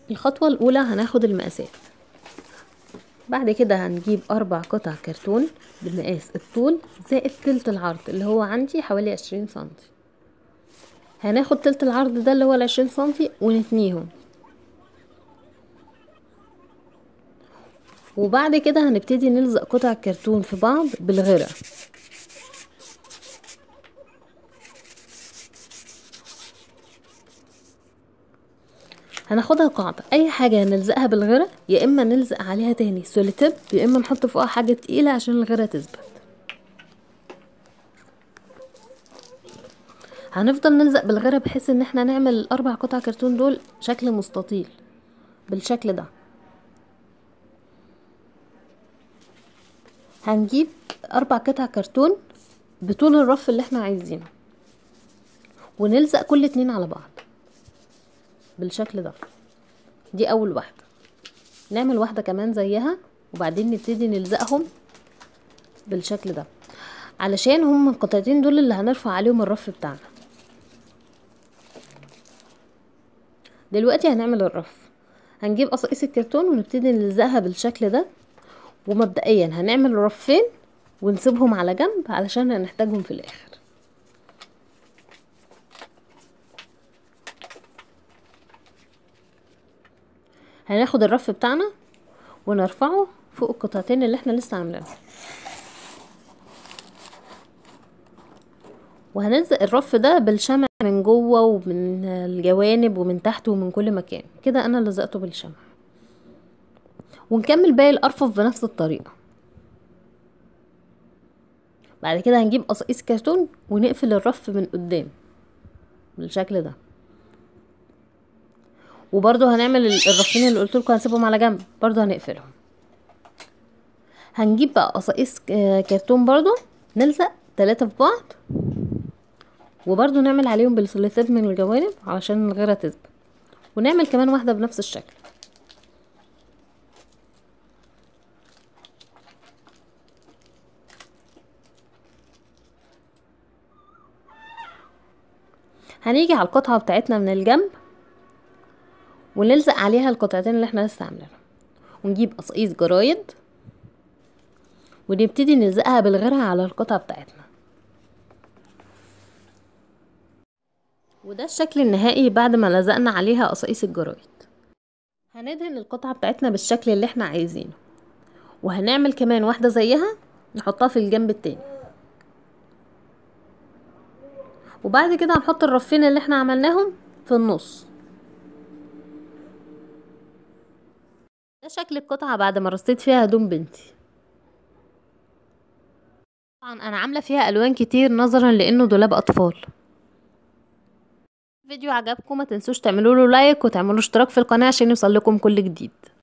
الخطوة الأولى هناخد المقاسات بعد كده هنجيب أربع قطع كرتون بمقاس الطول زائد تلت العرض اللي هو عندي حوالي عشرين سنتي هناخد تلت العرض ده اللي هو العشرين سنتي ونتنيهم وبعد كده هنبتدي نلزق قطع الكرتون في بعض بالغرة هناخدها قاعدة اي حاجة نلزقها بالغرة يا اما نلزق عليها تاني سوليتيب يا اما نحط فوقها حاجة تقيلة عشان الغرة تثبت هنفضل نلزق بالغرة بحيث ان احنا نعمل الاربع قطع كرتون دول شكل مستطيل بالشكل ده هنجيب اربع قطع كرتون بطول الرف اللي احنا عايزينه ونلزق كل اتنين على بعض بالشكل ده دي اول واحده نعمل واحده كمان زيها وبعدين نبتدي نلزقهم بالشكل ده علشان هم القطعتين دول اللي هنرفع عليهم الرف بتاعنا دلوقتي هنعمل الرف هنجيب قصاقيس الكرتون ونبتدي نلزقها بالشكل ده ومبدئيا هنعمل رفين ونسيبهم على جنب علشان هنحتاجهم في الاخر هناخد الرف بتاعنا ونرفعه فوق القطعتين اللي احنا لسه عاملينهم وهنلزق الرف ده بالشمع من جوه ومن الجوانب ومن تحت ومن كل مكان كده انا لزقته بالشمع ونكمل باقي الارفف بنفس الطريقه بعد كده هنجيب قصاقيس كرتون ونقفل الرف من قدام بالشكل ده وبرضو هنعمل الرفين اللي قلت لكم هنسيبهم على جنب برضو هنقفلهم هنجيب بقى قصاقيس كرتون برضو نلزق ثلاثة في بعض وبرضو نعمل عليهم بالسلسات من الجوانب علشان الغيرة تثبت ونعمل كمان واحدة بنفس الشكل هنيجي على القطعة بتاعتنا من الجنب ونلزق عليها القطعتين اللي احنا لسه عاملينهم ونجيب قصقيس جرايد ونبتدي نلزقها بالغيرها على القطعة بتاعتنا وده الشكل النهائي بعد ما لزقنا عليها قصاقيس الجرايد هندهن القطعة بتاعتنا بالشكل اللي احنا عايزينه وهنعمل كمان واحدة زيها نحطها في الجنب التاني وبعد كده هنحط الرفين اللي احنا عملناهم في النص ده شكل القطعة بعد ما رصيت فيها هدوم بنتي طبعا انا عاملة فيها الوان كتير نظرا لانه دولاب اطفال الفيديو عجبكم ما تنسوش تعملوا له لايك وتعملوا اشتراك في القناة عشان يوصل لكم كل جديد